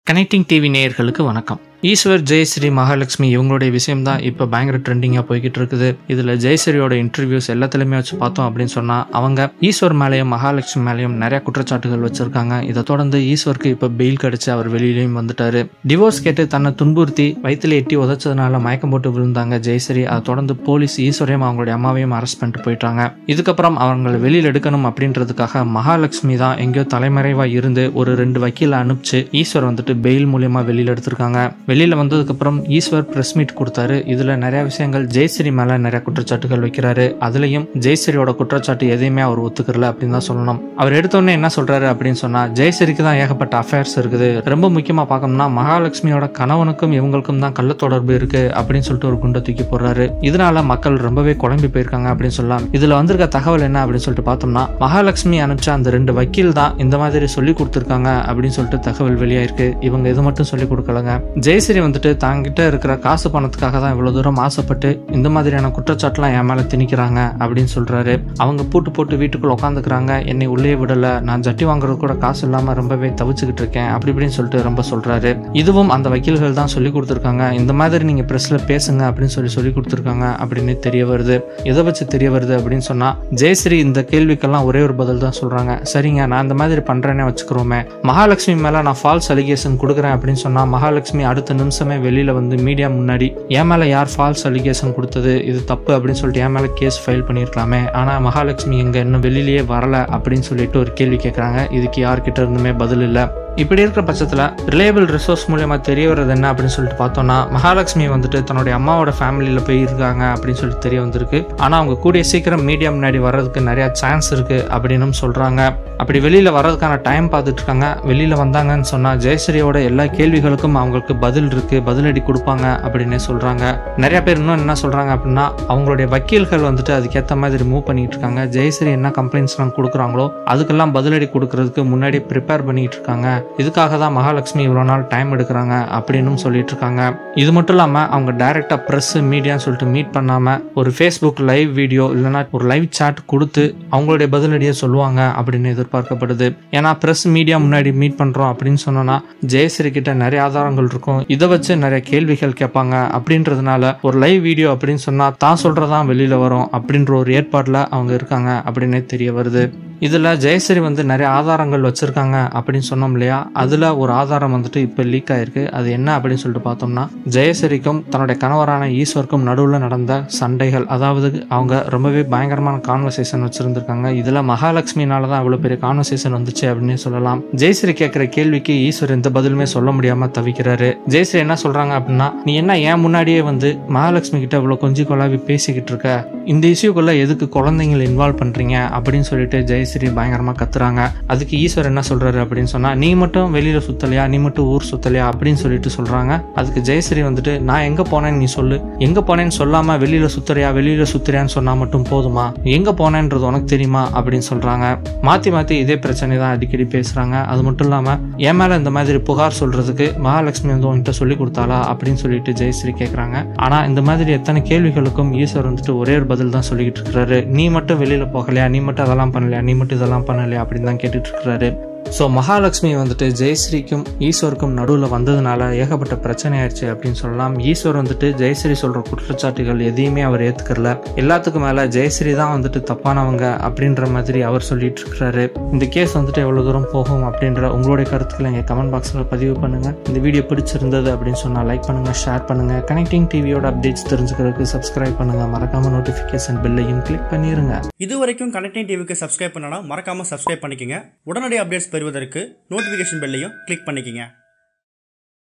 connecting TV நேயர்களுக்கு வணக்கம் ஈஸ்வர் ஜெயஸ்ரீ மகாலட்சுமி இவங்களுடைய விஷயம் தான் இப்போ பயங்கர ட்ரெண்டிங்காக போய்கிட்டு இருக்குது இதில் ஜெயஸ்ரீயோட இன்டர்வியூஸ் எல்லாத்துலேயுமே வச்சு பார்த்தோம் அப்படின்னு சொன்னால் அவங்க ஈஸ்வர் மேலேயும் மகாலட்சுமி மேலேயும் நிறைய குற்றச்சாட்டுகள் வச்சிருக்காங்க இதை தொடர்ந்து ஈஸ்வருக்கு இப்போ பெயில் கிடச்சி அவர் வெளியிலையும் வந்துட்டாரு டிவோர்ஸ் கேட்டு தன்னை துன்புறுத்தி வயிற்றுல எட்டி உதச்சதுனால மயக்கம் போட்டு விழுந்தாங்க ஜெயஸ்ரீ அதை தொடர்ந்து போலீஸ் ஈஸ்வரையும் அவங்களுடைய அம்மாவையும் அரெஸ்ட் பண்ணிட்டு போயிட்டாங்க இதுக்கப்புறம் அவங்களை வெளியில் எடுக்கணும் அப்படின்றதுக்காக மகாலட்சுமி தான் எங்கேயோ தலைமறைவா இருந்து ஒரு ரெண்டு வக்கீல அனுப்பிச்சு ஈஸ்வர் வந்துட்டு பெயில் மூலியமா வெளியில எடுத்திருக்காங்க வெளியில வந்ததுக்கு அப்புறம் ஈஸ்வர் பிரஸ் மீட் கொடுத்தாரு இதுல நிறைய விஷயங்கள் ஜெயஸ்ரீ மேல நிறைய குற்றச்சாட்டுகள் வைக்கிறாரு அதுலயும் ஜெயஸ்ரீயோட குற்றச்சாட்டு எதையுமே அவர் ஒத்துக்கல அப்படின்னு தான் சொல்லணும் அவர் எடுத்தோடனே என்ன சொல்றாரு அப்படின்னு சொன்னா ஜெயஸ்ரீக்கு தான் ஏகப்பட்ட அஃபேர்ஸ் இருக்குது ரொம்ப முக்கியமா பார்க்கணும்னா மகாலட்சுமியோட கணவனுக்கும் இவங்களுக்கும் தான் கள்ள தொடர்பு இருக்கு அப்படின்னு சொல்லிட்டு ஒரு குண்டை தூக்கி போடுறாரு இதனால மக்கள் ரொம்பவே குழம்பி போயிருக்காங்க அப்படின்னு சொல்லலாம் இதுல வந்திருக்க தகவல் என்ன அப்படின்னு சொல்லிட்டு பார்த்தோம்னா மகாலட்சுமி அனுப்பிச்ச அந்த ரெண்டு வக்கீல் தான் இந்த மாதிரி சொல்லி கொடுத்துருக்காங்க அப்படின்னு சொல்லிட்டு தகவல் வெளியாயிருக்கு இவங்க இது மட்டும் சொல்லி கொடுக்கலங்க ஜெயஸ்ரீ வந்துட்டு தாங்கிட்ட இருக்கிற காசு பணத்துக்காக தான் இவ்வளவு தூரம் ஆசைப்பட்டு இந்த மாதிரியான குற்றச்சாட்டுலாம் என் மேல திணிக்கிறாங்க அப்படின்னு சொல்றாரு அவங்க பூட்டு போட்டு வீட்டுக்குள்ள உட்காந்துக்கிறாங்க என்னை உள்ளே விடல நான் ஜட்டி வாங்குறது கூட காசு இல்லாம ரொம்பவே தவிச்சுக்கிட்டு இருக்கேன் அப்படி இப்படின்னு சொல்லிட்டு ரொம்ப சொல்றாரு இதுவும் அந்த வக்கீல்கள் தான் சொல்லி கொடுத்துருக்காங்க இந்த மாதிரி நீங்க பிரஸ்ல பேசுங்க அப்படின்னு சொல்லி சொல்லி கொடுத்துருக்காங்க அப்படின்னு தெரிய வருது எதை வச்சு தெரிய வருது அப்படின்னு சொன்னா ஜெயஸ்ரீ இந்த கேள்விக்கெல்லாம் ஒரே ஒரு பதில் தான் சொல்றாங்க சரிங்க நான் இந்த மாதிரி பண்றேனே வச்சுக்கிறோமே மகாலட்சுமி மேல நான் ஃபால்ஸ் அலிகேஷன் கொடுக்குறேன் அப்படின்னு சொன்னா மகாலட்சுமி அடுத்த நிமிஷமே வெளியில வந்து மீடியா முன்னாடி என் மேல யார் ஃபால்ஸ் அலிகேஷன் கொடுத்தது இது தப்பு அப்படின்னு சொல்லிட்டு என் மேல கேஸ் ஃபைல் பண்ணியிருக்கலாமே ஆனா மகாலட்சுமி எங்க இன்னும் வெளியிலேயே வரல அப்படின்னு சொல்லிட்டு ஒரு கேள்வி கேட்கறாங்க இதுக்கு யார்கிட்ட இருந்துமே பதில் இல்லை இப்படி இருக்கிற பட்சத்தில் ரிலேபிள் ரிசோர்ஸ் மூலியமா தெரிய வர்றது என்ன அப்படின்னு சொல்லிட்டு பார்த்தோம்னா மகாலட்சுமி வந்துட்டு தன்னுடைய அம்மாவோட ஃபேமிலியில் போய் இருக்காங்க அப்படின்னு சொல்லிட்டு தெரிய வந்திருக்கு ஆனால் அவங்க கூடிய சீக்கிரம் மீடியா முன்னாடி வர்றதுக்கு நிறைய சான்ஸ் இருக்கு அப்படின்னு சொல்றாங்க அப்படி வெளியில வர்றதுக்கான டைம் பார்த்துட்டு இருக்காங்க வெளியில வந்தாங்கன்னு சொன்னா ஜெயஸ்ரீயோட எல்லா கேள்விகளுக்கும் அவங்களுக்கு பதில் இருக்கு பதிலடி கொடுப்பாங்க அப்படின்னு சொல்றாங்க நிறைய பேர் இன்னும் என்ன சொல்றாங்க அப்படின்னா அவங்களுடைய வக்கீல்கள் வந்துட்டு அதுக்கேற்ற மாதிரி மூவ் பண்ணிட்டு இருக்காங்க ஜெயஸ்ரீ என்ன கம்ப்ளைண்ட்ஸ்லாம் கொடுக்குறாங்களோ அதுக்கெல்லாம் பதிலடி கொடுக்கறதுக்கு முன்னாடி ப்ரிப்பேர் பண்ணிட்டு இருக்காங்க இதுக்காக தான் மகாலட்சுமி இவ்வளோ நாள் டைம் எடுக்கிறாங்க அப்படின்னு சொல்லிட்டு இருக்காங்க இது மட்டும் இல்லாமல் அவங்க டைரக்டாக ப்ரெஸ் மீடியான்னு சொல்லிட்டு மீட் பண்ணாமல் ஒரு ஃபேஸ்புக் லைவ் வீடியோ இல்லைனா ஒரு லைவ் சாட் கொடுத்து அவங்களுடைய பதிலடியை சொல்லுவாங்க அப்படின்னு எதிர்பார்க்கப்படுது ஏன்னா ப்ரெஸ் மீடியா முன்னாடி மீட் பண்ணுறோம் அப்படின்னு சொன்னோன்னா ஜெயஸ்ரீ கிட்ட நிறைய ஆதாரங்கள் இருக்கும் இதை வச்சு நிறைய கேள்விகள் கேட்பாங்க அப்படின்றதுனால ஒரு லைவ் வீடியோ அப்படின்னு சொன்னால் தான் சொல்கிறதான் வெளியில் வரும் அப்படின்ற ஒரு ஏற்பாடில் அவங்க இருக்காங்க அப்படின்னே தெரிய வருது இதில் ஜெயஸ்ரீ வந்து நிறைய ஆதாரங்கள் வச்சுருக்காங்க அப்படின்னு சொன்னோம் இல்லையா அதில் ஒரு ஆதாரம் வந்துட்டு இப்போ லீக் ஆயிருக்கு அது என்ன அப்படின்னு சொல்லிட்டு பார்த்தோம்னா ஜெயஸ்ரீக்கும் தன்னுடைய கணவரான ஈஸ்வருக்கும் நடுவில் நடந்த சண்டைகள் அதாவது அவங்க ரொம்பவே பயங்கரமான கான்வர்சேஷன் வச்சுருந்துருக்காங்க இதில் மகாலட்சுமினால தான் இவ்வளோ பெரிய கான்வர்சேஷன் வந்துச்சு அப்படின்னு சொல்லலாம் ஜெயஸ்ரீ கேட்குற கேள்விக்கு ஈஸ்வர் எந்த பதிலுமே சொல்ல முடியாமல் தவிக்கிறாரு ஜெயஸ்ரீ என்ன சொல்கிறாங்க அப்படின்னா நீ என்ன ஏன் முன்னாடியே வந்து மகாலட்சுமி கிட்ட இவ்வளோ கொஞ்சி கொள்ளாவி பேசிக்கிட்டு இருக்க இந்த இஷ்யூக்குள்ள எதுக்கு குழந்தைங்களை இன்வால்வ் பண்ணுறீங்க அப்படின்னு சொல்லிட்டு ஜெயஸ்ரீ பயங்கரமாக கத்துறாங்க அதுக்கு ஈஸ்வர் என்ன சொல்றாரு அப்படின்னு சொன்னா நீ மட்டும் வெளியில சுத்தலையா நீ மட்டும் ஊர் சுத்தலையா அப்படின்னு சொல்லிட்டு சொல்றாங்க அதுக்கு ஜெயஸ்ரீ வந்துட்டு நான் எங்க போனேன்னு நீ சொல்லு எங்க போனேன்னு சொல்லாம வெளியில சுத்துறியா வெளியில சுத்துறியான்னு சொன்னா மட்டும் போதுமா எங்க போனேன்றது உனக்கு தெரியுமா அப்படின்னு சொல்றாங்க மாத்தி மாத்தி இதே பிரச்சனை தான் அடிக்கடி பேசுறாங்க அது மட்டும் இல்லாம என் மேல இந்த மாதிரி புகார் சொல்றதுக்கு மகாலட்சுமி வந்து உன்கிட்ட சொல்லி கொடுத்தாளா அப்படின்னு சொல்லிட்டு ஜெயஸ்ரீ கேக்குறாங்க ஆனா இந்த மாதிரி எத்தனை கேள்விகளுக்கும் ஈஸ்வர் வந்துட்டு ஒரே ஒரு பதில் தான் சொல்லிக்கிட்டு இருக்கிறாரு நீ மட்டும் வெளியில போகலையா நீ மட்டும் அதெல்லாம் பண்ணலையா நீ மட்டும் இதெல்லாம் பண்ணலையா அப்படின்னு தான் கேட்டுட்டு இருக்கிறாரு ஸோ மகாலட்சுமி வந்துட்டு ஜெயஸ்ரீக்கும் ஈஸ்வருக்கும் நடுவில் வந்ததுனால ஏகப்பட்ட பிரச்சனை ஆயிடுச்சு அப்படின்னு சொல்லலாம் ஈஸ்வர் வந்துட்டு ஜெயஸ்ரீ சொல்கிற குற்றச்சாட்டுகள் எதையுமே அவர் ஏற்றுக்கல எல்லாத்துக்கும் மேலே ஜெயஸ்ரீ தான் வந்துட்டு தப்பானவங்க அப்படின்ற மாதிரி அவர் சொல்லிட்டு இருக்கிறாரு இந்த கேஸ் வந்துட்டு எவ்வளோ தூரம் போகும் அப்படின்ற உங்களுடைய கருத்துக்களை எங்கள் கமெண்ட் பாக்ஸில் பதிவு பண்ணுங்கள் இந்த வீடியோ பிடிச்சிருந்தது அப்படின்னு சொன்னால் லைக் பண்ணுங்கள் ஷேர் பண்ணுங்கள் கனெக்டிங் டிவியோட அப்டேட்ஸ் தெரிஞ்சுக்கிறதுக்கு சப்ஸ்கிரைப் பண்ணுங்கள் மறக்காமல் நோட்டிஃபிகேஷன் பெல்லையும் கிளிக் பண்ணிடுங்க இது வரைக்கும் கனெக்டிங் டிவிக்கு சப்ஸ்கிரைப் பண்ணனா மறக்காம சப்ஸ்கிரைப் பண்ணிக்கங்க உடனடி அப்டேட்ஸ் பெறுவதற்கு நோட்டிஃபிகேஷன் பெல்லையும் கிளிக் பண்ணிக்கங்க